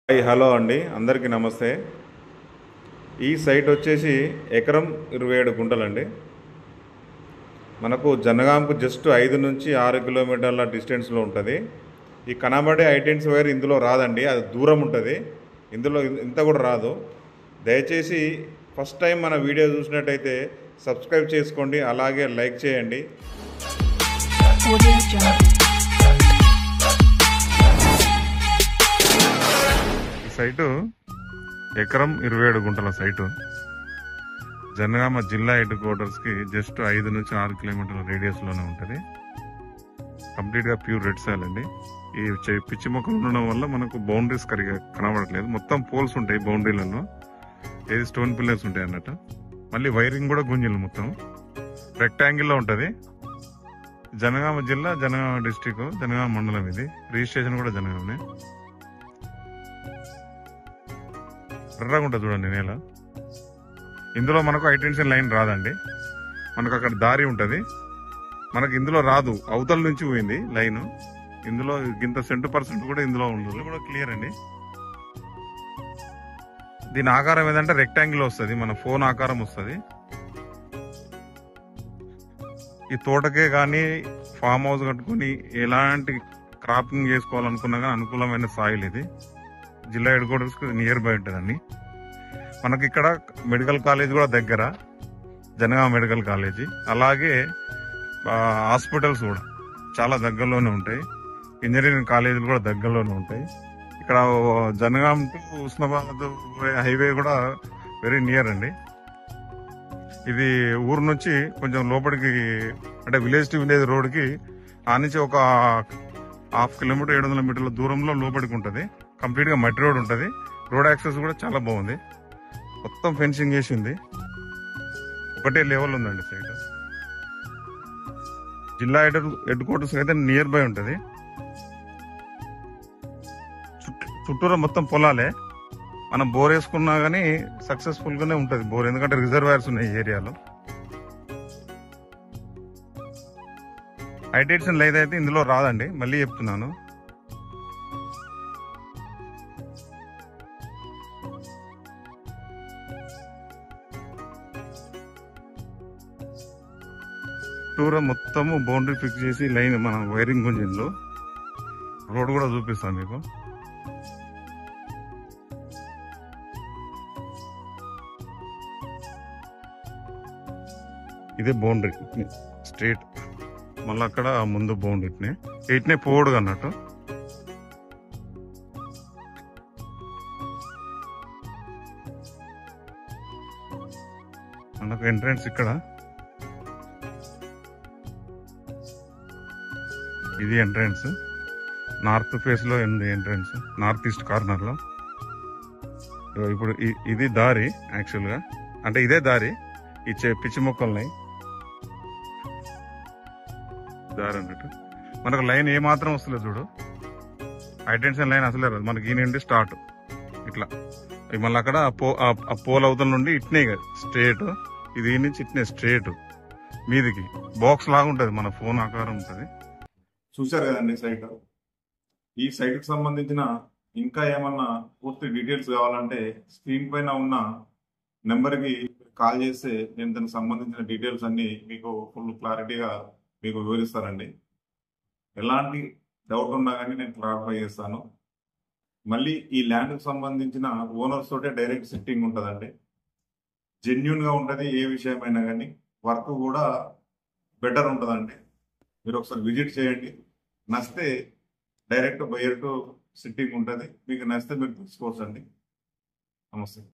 Hi hello అండి అందరికీ నమస్తే ఈ సైట్ వచ్చేసి ఎకరం ఇరవై ఏడు గుంటలండి మనకు జనగాంకు జస్ట్ ఐదు నుంచి ఆరు కిలోమీటర్ల డిస్టెన్స్లో ఉంటుంది ఈ కనబడే ఐటెన్స్ వైర్ ఇందులో రాదండి అది దూరం ఉంటుంది ఇందులో ఇన్- ఇంత కూడా రాదు దయచేసి ఫస్ట్ టైం మన వీడియో చూసినట్టయితే సబ్స్క్రైబ్ చేసుకోండి అలాగే లైక్ చేయండి Audio Jungle. ఈ సైటు ఎకరం ఇరవై ఏడు గుంటల సైటు జనగామ జిల్లా హెడ్ క్వార్టర్స్కి జస్ట్ ఐదు నుంచి ఆరు కిలోమీటర్ల రేడియస్లోనే ఉంటుంది కంప్లీట్గా ప్యూర్ రెడ్ సాయిల్ అండి ఈ చె- పిచ్చి మొక్కలు ఉండడం వల్ల మనకు బౌండరీస్ కరిగా కనబడట్లేదు మొత్తం పోల్స్ ఉంటాయి బౌండరీలలో ఏది స్టోన్ పిల్లర్స్ ఉంటాయి అన్నట్టు మళ్ళీ వైరింగ్ కూడా గుంజిలు మొత్తం రెక్టాంగిల్లో ఉంటుంది జనగామ జిల్లా జనగామ డిస్టిక్ జనగామ మండలం ఇది రిజిస్ట్రేషన్ కూడా జనగామనే ఎర్రగా ఉంటుంది చూడండి నేల ఇందులో మనకు హైటెన్షన్ లైన్ రాదండి మనకు అక్కడ దారి ఉంటుంది మనకు ఇందులో రాదు అవతల నుంచి పోయింది లైన్ ఇందులో ఇంత సెంటు పర్సెంట్ కూడా ఇందులో ఉండదు కూడా క్లియర్ అండి దీని ఆకారం ఏదంటే రెక్టాంగిల్ వస్తుంది మన ఫోన్ ఆకారం వస్తుంది ఈ తోటకే కానీ ఫామ్ హౌస్ కట్టుకొని ఎలాంటి క్రాపింగ్ చేసుకోవాలనుకున్నా కానీ అనుకూలమైన సాయిల్ ఇది జిల్లా హెడ్ క్వార్టర్స్ నియర్ బై ఉంటుందండి మనకి ఇక్కడ మెడికల్ కాలేజ్ కూడా దగ్గర జనగామ మెడికల్ కాలేజీ అలాగే ఆ, హాస్పిటల్స్ కూడా చాలా దగ్గరలోనే ఉంటాయి ఇంజనీరింగ్ కాలేజీలు కూడా దగ్గరలోనే ఉంటాయి ఇక్కడ జనగాం టు ఉస్నాబాద్ హైవే కూడా వెరీ నియర్ అండి ఇది ఊరు నుంచి కొంచెం లోపలికి అంటే విలేజ్ టు విలేజ్ రోడ్కి ఆ నుంచి ఒక హాఫ్ కిలోమీటర్ ఏడు వందల మీటర్ల దూరంలో లోపలికి ఉంటుంది కంప్లీట్ గా మట్టి రోడ్ ఉంటుంది రోడ్ యాక్సెస్ కూడా చాలా బాగుంది మొత్తం ఫెన్సింగ్ చేసింది ఒకటే లెవెల్ ఉందండి సైడ్ జిల్లా హెడ్ హెడ్ క్వార్టర్స్ అయితే నియర్ బై ఉంటుంది చుట్టూ- చుట్టూరా మొత్తం పొలాలే మనం బోర్ వేసుకున్నా గానీ సక్సెస్ఫుల్ గానే ఉంటుంది బోర్ ఎందుకంటే రిజర్వాయర్స్ ఉన్నాయి ఈ ఏరియాలో హైటెన్షన్ లైన్ అయితే ఇందులో రాదండి మళ్ళీ చెప్తున్నాను టూర్ మొత్తము బౌండరీ ఫిక్స్ చేసి లైన్ మన వైరింగ్ గుంజింలో రోడ్ కూడా చూపిస్తాను మీకు ఇదే బౌండరీ స్ట్రేట్ మళ్ళీ అక్కడ ముందు బౌండరీ ఇట్నే ఇట్నే పోడుగా అన్నట్టు మనకు ఎంట్రన్స్ ఇక్కడ ఇది ఎంట్రన్స్ నార్త్ ఫేస్ లో ఉంది ఎంట్రన్స్ నార్త్ ఈస్ట్ కార్నర్ లో ఇదిగో ఇప్పుడు ఇ- ఇది దారి యాక్చువల్ గా అంటే ఇదే దారి ఈ చె- పిచ్చి మొక్కలున్నాయి దారి అన్నట్టు మనకు లైన్ ఏ మాత్రం వస్తలేదు చూడు హైటెన్షన్ లైన్ అసలే రాదు మనకి ఈ నుండి స్టార్ట్ ఇట్లా ఇవి మళ్ళీ అక్కడ ఆ పో ఆ- ఆ పోల్ అవతల నుండి ఇట్నే స్ట్రేట్ ఇది ఈ నుంచి ఇట్నే స్ట్రేట్ మీదికి బాక్స్ లాగా ఉంటది మన ఫోన్ ఆకారం ఉంటది చూశారు కదండి సైట్ ఈ సైట్ కి సంబంధించిన ఇంకా ఏమన్నా పూర్తి డీటెయిల్స్ కావాలంటే స్క్రీన్ పైన ఉన్న నెంబర్ కి కాల్ చేస్తే నేను దానికి సంబంధించిన డీటెయిల్స్ అన్ని మీకు ఫుల్ క్లారిటీగా మీకు వివరిస్తానండి ఎలాంటి డౌట్ ఉన్నా కానీ నేను క్లారిఫై చేస్తాను మళ్ళీ ఈ ల్యాండ్ కి సంబంధించిన ఓనర్స్ తోటే డైరెక్ట్ సిట్టింగ్ ఉంటుందండి జెన్యున్ గా ఉంటది ఏ విషయమైనా కానీ వర్క్ కూడా బెటర్ ఉంటుందండి మీరు ఒకసారి విజిట్ చేయండి నచ్చితే డైరెక్ట్ బయర్ టు సిట్టింగ్ ఉంటుంది మీకు నచ్చితే మీరు తీసుకోవచ్చండి నమస్తే